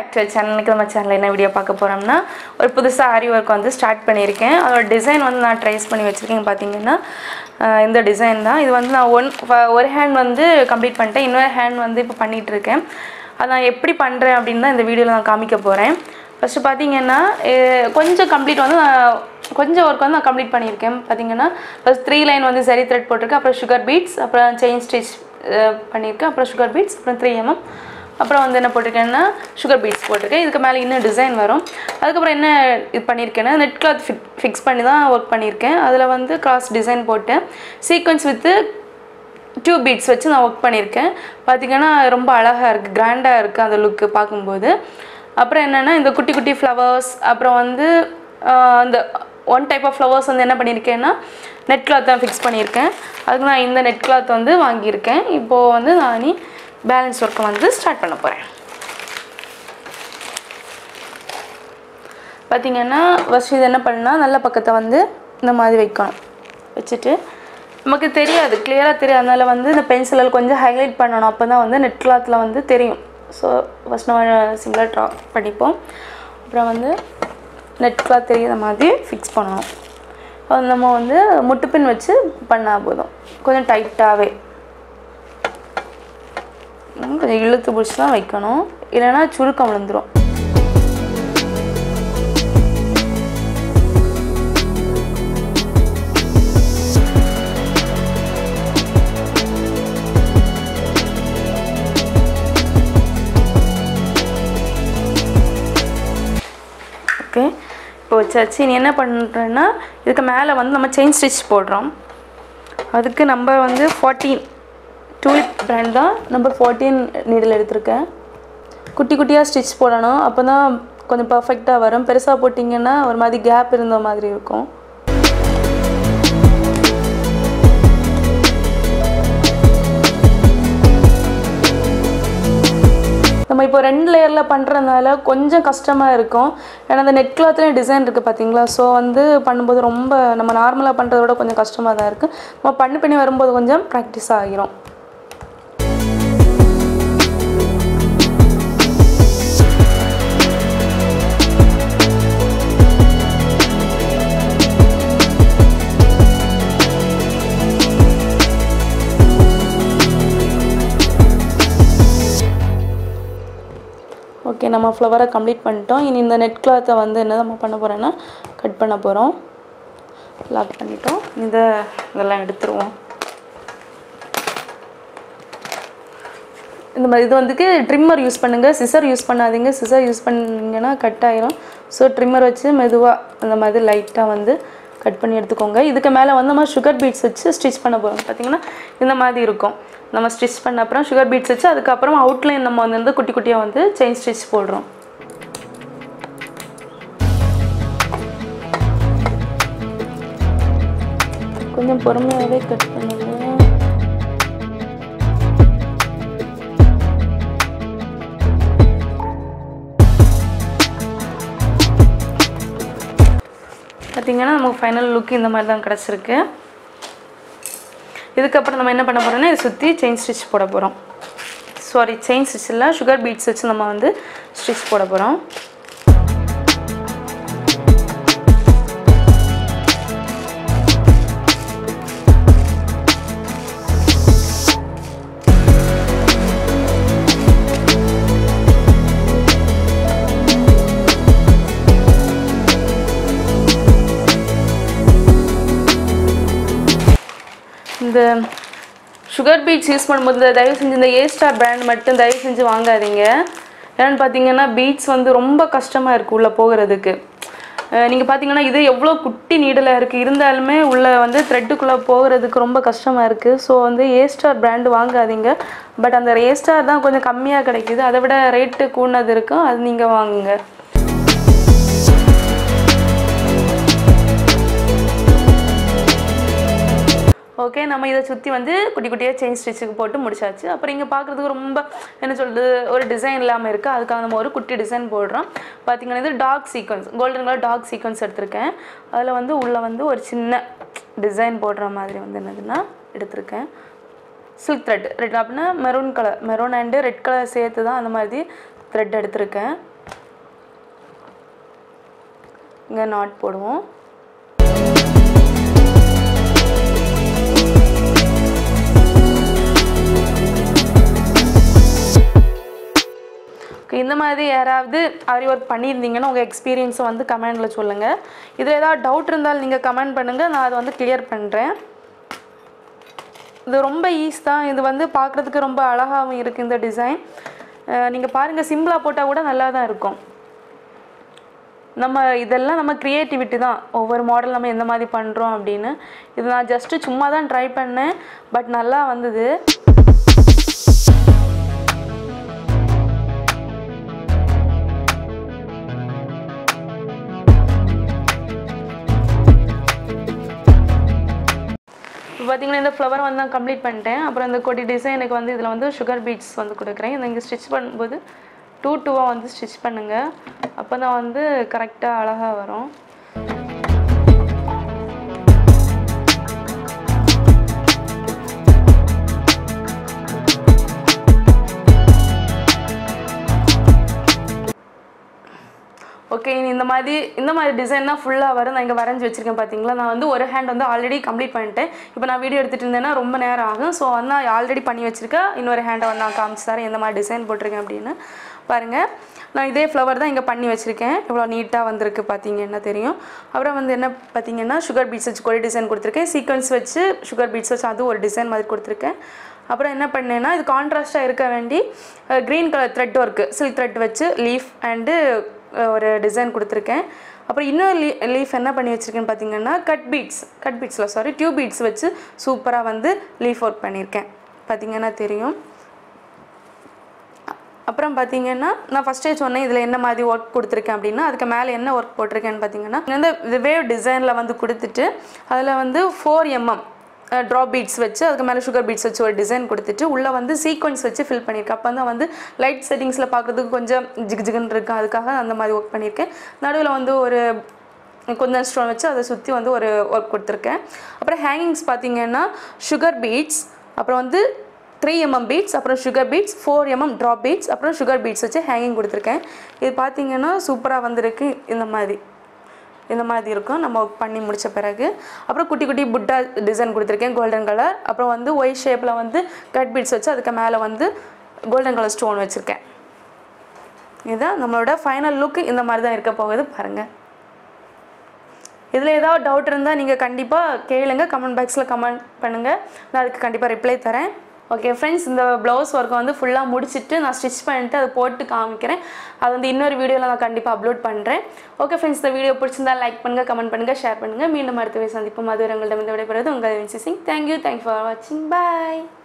back to சேனலுக்கு நம்ம சேனலில் என்ன வீடியோ பார்க்க போகிறோம்னா ஒரு புதுசாக ஆரி ஒர்க் வந்து ஸ்டார்ட் பண்ணியிருக்கேன் அதோட டிசைன் வந்து நான் ட்ரேஸ் பண்ணி வச்சுருக்கேன் பார்த்தீங்கன்னா ஆஹ் இந்த டிசைன் தான் இது வந்து நான் ஒன் ஒரு ஹேண்ட் வந்து கம்ப்ளீட் பண்ணிட்டேன் இன்னொரு ஹேண்ட் வந்து இப்போ பண்ணிகிட்டு இருக்கேன் அதை நான் எப்படி பண்ணுறேன் அப்படின்னு தான் இந்த வீடியோவில் நான் காமிக்க போகிறேன் ஃபஸ்ட்டு பார்த்தீங்கன்னா eh, கொஞ்சம் கம்ப்ளீட் வந்து நான் கொஞ்சம் ஒர்க் வந்து நான் கம்ப்ளீட் பண்ணியிருக்கேன் பார்த்தீங்கன்னா ஃபஸ்ட் த்ரீ லைன் வந்து சரி த்ரெட் போட்டிருக்கேன் அப்புறம் சுகர் பீட்ஸ் அப்புறம் செயின் ஸ்டிச் பண்ணியிருக்கேன் அப்புறம் சுகர் பீட்ஸ் அப்புறம் த்ரீ எம்எம் அப்புறம் வந்து என்ன போட்டிருக்கேன்னா சுகர் பீட்ஸ் போட்டிருக்கேன் இதுக்கு மேலே இன்னும் டிசைன் வரும் அதுக்கப்புறம் என்ன இது பண்ணியிருக்கேன்னா நெட் கிளாத் ஃபிக் ஃபிக்ஸ் பண்ணி தான் ஒர்க் பண்ணியிருக்கேன் அதில் வந்து கிராஸ் டிசைன் போட்டேன் சீக்வன்ஸ் வித்து டூ பீட்ஸ் வச்சு நான் ஒர்க் பண்ணியிருக்கேன் பார்த்தீங்கன்னா ரொம்ப அழகாக இருக்குது கிராண்டாக இருக்குது அந்த லுக்கு பார்க்கும்போது அப்புறம் என்னென்னா இந்த குட்டி குட்டி ஃப்ளவர்ஸ் அப்புறம் வந்து ஆஹ், அந்த ஒன் டைப் ஆஃப் ஃப்ளவர்ஸ் வந்து என்ன பண்ணியிருக்கேன்னா நெட் கிளாத் தான் ஃபிக்ஸ் பண்ணியிருக்கேன் அதுக்கு நான் இந்த நெட் கிளாத் வந்து வாங்கியிருக்கேன் இப்போது வந்து நான் இனி பேலன்ஸ் ஒர்க்கை வந்து ஸ்டார்ட் பண்ண போகிறேன் பார்த்தீங்கன்னா ஃபஸ்ட் இது என்ன பண்ணால் நல்ல பக்கத்தை வந்து இந்த மாதிரி வைக்கணும் வச்சுட்டு நமக்கு தெரியாது கிளியராக தெரியாது அதனால வந்து இந்த பென்சிலில் கொஞ்சம் ஹைலைட் பண்ணணும் அப்போ தான் வந்து நெட் கிளாத்தில் வந்து தெரியும் ஸோ ஃபஸ்ட் நம்ம சிம்பிளாக ட்ரா பண்ணிப்போம் அப்புறம் வந்து நெட் கிளாத் தெரியாத மாதிரி ஃபிக்ஸ் பண்ணணும் அது நம்ம வந்து முட்டுப்பின் வச்சு பண்ணால் போதும் கொஞ்சம் டைட்டாகவே கொஞ்சம் இழுத்து பிடிச்சி தான் வைக்கணும் இல்லைன்னா சுருக்கம் விழுந்துடும் ஓகே இப்போ வச்சாச்சு நீ என்ன பண்ணுறேன்னா இதுக்கு மேலே வந்து நம்ம செயின் ஸ்டிச் போடுறோம் அதுக்கு நம்ம வந்து ஃபார்ட்டீன் டூலிப் பிராண்ட் தான் நம்பர் ஃபார்ட்டீன் நீடில் எடுத்திருக்கேன் குட்டி குட்டியாக ஸ்டிச் போடணும் அப்போ தான் கொஞ்சம் பர்ஃபெக்டாக வரும் பெருசாக போட்டிங்கன்னா ஒரு மாதிரி கேப் இருந்த மாதிரி இருக்கும் நம்ம இப்போ ரெண்டு லேயரில் பண்ணுறதுனால கொஞ்சம் கஷ்டமாக இருக்கும் ஏன்னா அந்த நெட் கிளாத்லேயும் டிசைன் இருக்குது பார்த்தீங்களா ஸோ வந்து பண்ணும்போது ரொம்ப நம்ம நார்மலாக பண்ணுறத விட கொஞ்சம் கஷ்டமாக தான் இருக்குது நம்ம பண்ணி பண்ணி வரும்போது கொஞ்சம் ப்ராக்டிஸ் ஆகிரும் ஓகே நம்ம ஃப்ளவரை கம்ப்ளீட் பண்ணிட்டோம் இனி இந்த நெட் கிளாத்தை வந்து என்ன நம்ம பண்ண போகிறோன்னா கட் பண்ண போகிறோம் லாக் பண்ணிட்டோம் இதை இதெல்லாம் எடுத்துருவோம் இந்த மாதிரி இது வந்துக்கு ட்ரிம்மர் யூஸ் பண்ணுங்கள் சிசர் யூஸ் பண்ணாதீங்க சிசர் யூஸ் பண்ணீங்கன்னா கட் ஆயிரும் ஸோ ட்ரிம்மர் வச்சு மெதுவாக அந்த மாதிரி லைட்டாக வந்து கட் பண்ணி எடுத்துக்கோங்க இதுக்கு மேலே வந்து நம்ம சுகர் பீட்ஸ் வச்சு ஸ்டிச் பண்ண போகிறோம் பார்த்தீங்கன்னா இந்த மாதிரி இருக்கும் நம்ம ஸ்டிச் பண்ண அப்புறம் சுகர் பீட்ஸ் வச்சு அதுக்கப்புறம் அவுட்லைன் நம்ம வந்து குட்டி குட்டியாக வந்து செயின் ஸ்டிச் போடுறோம் கொஞ்சம் பொறுமையாகவே கட் பண்ணுங்க பார்த்தீங்கன்னா நமக்கு ஃபைனல் லுக் இந்த மாதிரி தான் கிடச்சிருக்கு இதுக்கப்புறம் நம்ம என்ன பண்ண போகிறோம்னா இதை சுற்றி செயின் ஸ்டிச் போட போகிறோம் சாரி செயின் ஸ்டிச் இல்லை சுகர் பீட்ஸ் வச்சு நம்ம வந்து ஸ்டிச் போட போகிறோம் இந்த சுகர் பீட்ஸ் யூஸ் பண்ணும்போது இந்த தயவு செஞ்சு இந்த ஏ ஸ்டார் பிராண்ட் மட்டும் தயவு செஞ்சு வாங்காதீங்க ஏன்னு பார்த்தீங்கன்னா பீட்ஸ் வந்து ரொம்ப கஷ்டமாக இருக்குது உள்ளே போகிறதுக்கு நீங்கள் பார்த்தீங்கன்னா இது எவ்வளோ குட்டி நீடலாக இருக்குது இருந்தாலுமே உள்ளே வந்து த்ரெட்டுக்குள்ளே போகிறதுக்கு ரொம்ப கஷ்டமாக இருக்குது ஸோ வந்து ஏ ஸ்டார் பிராண்டு வாங்காதீங்க பட் அந்த ஏ ஸ்டார் தான் கொஞ்சம் கம்மியாக கிடைக்குது அதை விட ரேட்டு கூடினது இருக்கும் அது நீங்கள் வாங்குங்க ஓகே நம்ம இதை சுற்றி வந்து குட்டி குட்டியாக செயின் ஸ்டிச்சுக்கு போட்டு முடிச்சாச்சு அப்புறம் இங்கே பார்க்குறதுக்கு ரொம்ப என்ன சொல்கிறது ஒரு டிசைன் இல்லாமல் இருக்குது அதுக்காக நம்ம ஒரு குட்டி டிசைன் போடுறோம் பார்த்தீங்கன்னா இது dark sequins golden colour dark sequins எடுத்திருக்கேன் அதில் வந்து உள்ளே வந்து ஒரு சின்ன டிசைன் போடுற மாதிரி வந்து என்னதுன்னா எடுத்திருக்கேன் சில்க் த்ரெட் ரெட் அப்படின்னா maroon colour maroon and red colour சேர்த்து தான் அந்த மாதிரி த்ரெட் எடுத்திருக்கேன் இங்கே நாட் போடுவோம் Okay, இந்த மாதிரி யாராவது ஆரி ஒர்க் பண்ணியிருந்தீங்கன்னா உங்கள் எக்ஸ்பீரியன்ஸை வந்து கமெண்டில் சொல்லுங்கள் இதில் ஏதாவது டவுட் இருந்தாலும் நீங்கள் கமெண்ட் பண்ணுங்கள் நான் அதை வந்து கிளியர் பண்ணுறேன் இது ரொம்ப ஈஸ் தான் இது வந்து பார்க்குறதுக்கு ரொம்ப அழகாகவும் இருக்குது இந்த டிசைன் நீங்கள் பாருங்கள் சிம்பிளாக போட்டால் கூட நல்லா தான் இருக்கும் நம்ம இதெல்லாம் நம்ம க்ரியேட்டிவிட்டி தான் ஒவ்வொரு மாடல் நம்ம எந்த மாதிரி பண்ணுறோம் அப்படின்னு இது நான் ஜஸ்ட்டு சும்மா தான் ட்ரை பண்ணேன் பட் நல்லா வந்தது இப்போ பார்த்தீங்கன்னா இந்த ஃப்ளவர் வந்து நான் கம்ப்ளீட் பண்ணிட்டேன் அப்புறம் இந்த கொடி டிசைனுக்கு வந்து இதில் வந்து சுகர் பீட்ஸ் வந்து கொடுக்குறேன் இந்த இங்கே ஸ்டிச் பண்ணும்போது டூ டூவாக வந்து ஸ்டிச் பண்ணுங்கள் அப்போ தான் வந்து கரெக்டாக அழகாக வரும் ஓகே இந்த மாதிரி இந்த மாதிரி டிசைன் தான் ஃபுல்லாக வரும் நான் இங்கே வரைஞ்சி வச்சிருக்கேன் பார்த்தீங்களா நான் வந்து ஒரு ஹேண்ட் வந்து ஆல்ரெடி கம்ப்ளீட் பண்ணிட்டேன் இப்போ நான் வீடியோ எடுத்துகிட்டு இருந்தேன்னா ரொம்ப நேரம் ஆகும் ஸோ வந்து நான் ஆல்ரெடி பண்ணி வச்சிருக்கேன் இன்னொரு ஹேண்டை வந்து நான் காமிச்சு தரேன் எந்த மாதிரி டிசைன் போட்டிருக்கேன் அப்படின்னு பாருங்கள் நான் இதே ஃப்ளவர் தான் இங்கே பண்ணி வச்சுருக்கேன் இவ்வளோ நீட்டாக வந்திருக்கு பார்த்தீங்கன்னா தெரியும் அப்புறம் வந்து என்ன பார்த்தீங்கன்னா சுகர் பீட்ஸ் வச்சு கொடி டிசைன் கொடுத்துருக்கேன் சீக்வன்ஸ் வச்சு சுகர் பீட்ஸ் வச்சு அது ஒரு டிசைன் மாதிரி கொடுத்துருக்கேன் அப்புறம் என்ன பண்ணேன்னா இது கான்ட்ராஸ்ட்டாக இருக்க வேண்டி green colour thread work silk thread வச்சு லீஃப் அண்டு ஒரு டிசைன் கொடுத்துருக்கேன் அப்புறம் இன்னொரு லீ லீஃப் என்ன பண்ணி வச்சுருக்கேன்னு பார்த்தீங்கன்னா கட் பீட்ஸ் கட் பீட்ஸில் சாரி டியூப் பீட்ஸ் வச்சு சூப்பராக வந்து லீஃப் ஒர்க் பண்ணியிருக்கேன் பார்த்தீங்கன்னா தெரியும் அப்புறம் பார்த்தீங்கன்னா நான் ஃபஸ்ட்டே சொன்னேன் இதில் என்ன மாதிரி ஒர்க் கொடுத்துருக்கேன் அப்படின்னா அதுக்கு மேலே என்ன ஒர்க் போட்டிருக்கேன்னு பார்த்தீங்கன்னா இந்த வேவ் டிசைனில் வந்து கொடுத்துட்டு அதில் வந்து ஃபோர் எம்எம் ட்ராப் பீட்ஸ் வச்சு அதுக்கு மேலே சுகர் பீட்ஸ் வச்சு ஒரு டிசைன் கொடுத்துட்டு உள்ளே வந்து சீக்வன்ஸ் வச்சு ஃபில் பண்ணியிருக்கேன் அப்போ தான் வந்து லைட் செட்டிங்ஸில் பார்க்குறதுக்கு கொஞ்சம் ஜிகு ஜிகுன்னு இருக்கும் அதுக்காக அந்த மாதிரி ஒர்க் பண்ணியிருக்கேன் நடுவில் வந்து ஒரு கொஞ்சம் ஸ்டோன் வச்சு அதை சுற்றி வந்து ஒரு ஒர்க் கொடுத்துருக்கேன் அப்புறம் ஹேங்கிங்ஸ் பார்த்தீங்கன்னா சுகர் பீட்ஸ் அப்புறம் வந்து த்ரீ எம்எம் பீட்ஸ் அப்புறம் sugar beads four M M drop beads அப்புறம் சுகர் பீட்ஸ் வச்சு ஹேங்கிங் கொடுத்துருக்கேன் இது பார்த்தீங்கன்னா சூப்பராக வந்திருக்கு இந்த மாதிரி இந்த மாதிரி இருக்கும் நம்ம ஒர்க் பண்ணி முடித்த பிறகு அப்புறம் குட்டி குட்டி புட்டா டிசைன் கொடுத்துருக்கேன் கோல்டன் கலர் அப்புறம் வந்து ஒயிட் ஷேப்பில் வந்து கட் பீட்ஸ் வச்சு அதுக்கு மேலே வந்து கோல்டன் கலர் ஸ்டோன் வச்சுருக்கேன் இதுதான் நம்மளோட ஃபைனல் லுக் இந்த மாதிரி தான் இருக்க போகுது பாருங்கள் இதில் ஏதாவது டவுட் இருந்தால் நீங்கள் கண்டிப்பாக கேளுங்க கமெண்ட் பாக்ஸில் கமெண்ட் பண்ணுங்கள் நான் அதுக்கு கண்டிப்பாக ரிப்ளை தரேன் ஓகே ஃப்ரெண்ட்ஸ் இந்த ப்ளவுஸ் ஒர்க்கை வந்து ஃபுல்லாக முடிச்சுட்டு நான் ஸ்டிச் பண்ணிட்டு அதை போட்டு காமிக்கிறேன் அது வந்து இன்னொரு வீடியோவில் நான் கண்டிப்பாக அப்லோட் பண்ணுறேன் ஓகே ஃப்ரெண்ட்ஸ் இந்த வீடியோ பிடிச்சிருந்தா லைக் பண்ணுங்கள் கமெண்ட் பண்ணுங்கள் ஷேர் பண்ணுங்கள் மீண்டும் அடுத்த வீடியோ சந்திப்போம் அது உங்கள்கிட்ட விடைபெறுவது உங்கள் சிசிங் தேங்க்யூ தேங்க்யூ ஃபார் வாட்சிங் பாய்